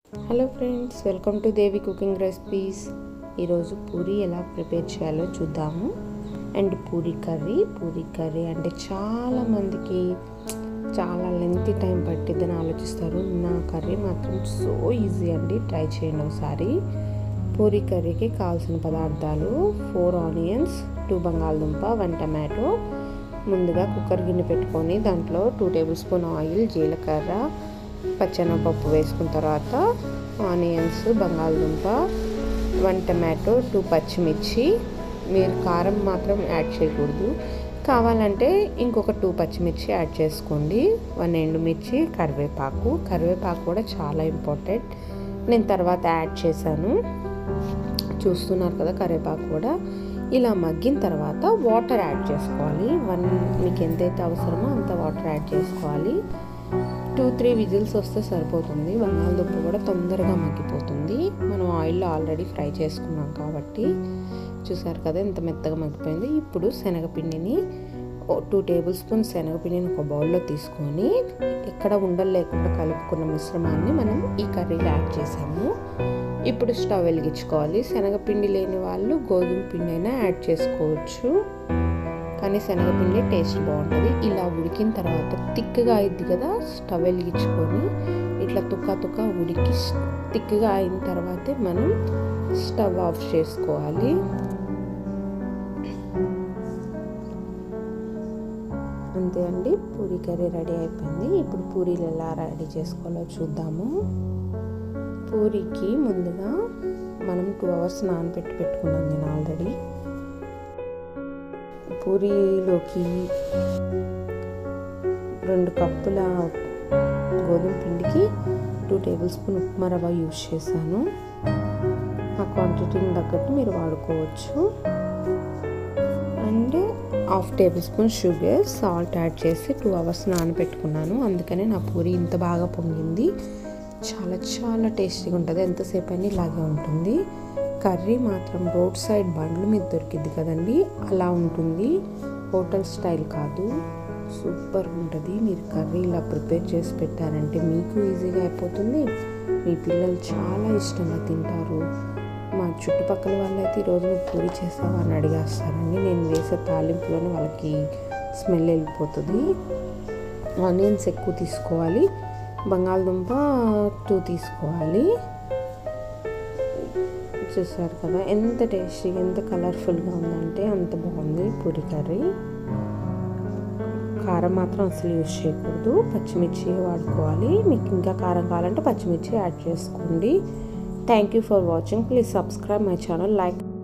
hello friends welcome to Devi cooking recipes ఈరోజు పూరి ఎలా prepare చేయాలో చూద్దాము and puri curry puri curry అంటే చాలా మందికి చాలా లెంతీ టైం పట్టిద్దని ఆలోచిస్తారు నా కర్రీ మాత్రం సో ఈజీ అండి ట్రై చేయండి ఒకసారి పూరి కర్రీకి కావాల్సిన పదార్థాలు ఫోర్ ఆనియన్స్ టూ బంగాళదుంప వన్ టమాటో ముందుగా కుక్కర్ గిన్నె పెట్టుకొని దాంట్లో టూ టేబుల్ స్పూన్ ఆయిల్ జీలకర్ర పచ్చెనపప్పు వేసుకున్న తర్వాత ఆనియన్స్ బంగాళదుంప వన్ టమాటో టూ పచ్చిమిర్చి మీరు కారం మాత్రం యాడ్ చేయకూడదు కావాలంటే ఇంకొక టూ పచ్చిమిర్చి యాడ్ చేసుకోండి వన్ ఎండుమిర్చి కరివేపాకు కరివేపాకు కూడా చాలా ఇంపార్టెంట్ నేను తర్వాత యాడ్ చేశాను చూస్తున్నారు కదా కరివేపాకు కూడా ఇలా మగ్గిన తర్వాత వాటర్ యాడ్ చేసుకోవాలి వన్ మీకు ఎంతైతే అవసరమో అంత వాటర్ యాడ్ చేసుకోవాలి టూ త్రీ విజిల్స్ వస్తే సరిపోతుంది బంగాళదుంప కూడా తొందరగా మగ్గిపోతుంది మనం ఆయిల్లో ఆల్రెడీ ఫ్రై చేసుకున్నాం కాబట్టి చూసారు కదా ఎంత మెత్తగా మగ్గిపోయింది ఇప్పుడు శనగపిండిని టూ టేబుల్ స్పూన్ శనగపిండిని ఒక బౌల్లో తీసుకొని ఎక్కడ ఉండలు లేకుండా కలుపుకున్న మిశ్రమాన్ని మనం ఈ కర్రీలో యాడ్ చేసాము ఇప్పుడు స్టవ్ వెలిగించుకోవాలి శనగపిండి లేని వాళ్ళు గోధుమ పిండి అయినా యాడ్ చేసుకోవచ్చు కానీ శనగపిండి టేస్ట్ బాగుంటుంది ఇలా ఉడికిన తర్వాత తిక్కగా అయింది కదా స్టవ్ వెలిగించుకొని ఇట్లా తుక్క తుక్క ఉడికి తిక్కగా అయిన తర్వాతే మనం స్టవ్ ఆఫ్ చేసుకోవాలి అంతే అండి పూరీ కర్రీ రెడీ అయిపోయింది ఇప్పుడు పూరీలు ఎలా రెడీ చేసుకోవాలో చూద్దాము పూరికి ముందుగా మనం టూ అవర్స్ నానబెట్టి పెట్టుకున్నాం నేను ఆల్రెడీ పూరీలోకి రెండు కప్పుల గోధుమ పిండికి టూ టేబుల్ స్పూన్ ఉప్మా రవ్వ యూజ్ చేశాను ఆ క్వాంటిటీని తగ్గట్టు మీరు వాడుకోవచ్చు and half tablespoon sugar salt add చేసి టూ అవర్స్ నానబెట్టుకున్నాను అందుకనే నా పూరి ఇంత బాగా పొంగింది చాలా చాలా టేస్టీగా ఉంటుంది ఎంతసేపు అయినా ఇలాగే ఉంటుంది కర్రీ మాత్రం రోడ్ సైడ్ బండ్ల మీద దొరికింది కదండి అలా ఉంటుంది హోటల్ స్టైల్ కాదు సూపర్ ఉంటుంది మీరు కర్రీ ఇలా ప్రిపేర్ చేసి పెట్టారంటే మీకు ఈజీగా అయిపోతుంది మీ పిల్లలు చాలా ఇష్టంగా తింటారు మా చుట్టుపక్కల వాళ్ళైతే ఈరోజు నువ్వు పూరి చేసావా అని అడిగేస్తారండి నేను వేసే తాలింపులోనే వాళ్ళకి స్మెల్ వెళ్ళిపోతుంది ఆనియన్స్ ఎక్కువ తీసుకోవాలి బంగాళదుంప టూ తీసుకోవాలి చూసారు కదా ఎంత టేస్టీగా ఎంత కలర్ఫుల్గా ఉందంటే అంత బాగుంది పూరి కర్రీ కారం మాత్రం అసలు యూజ్ చేయకూడదు పచ్చిమిర్చి వాడుకోవాలి మీకు ఇంకా కారం కావాలంటే పచ్చిమిర్చి యాడ్ చేసుకోండి thank you for watching please subscribe my channel like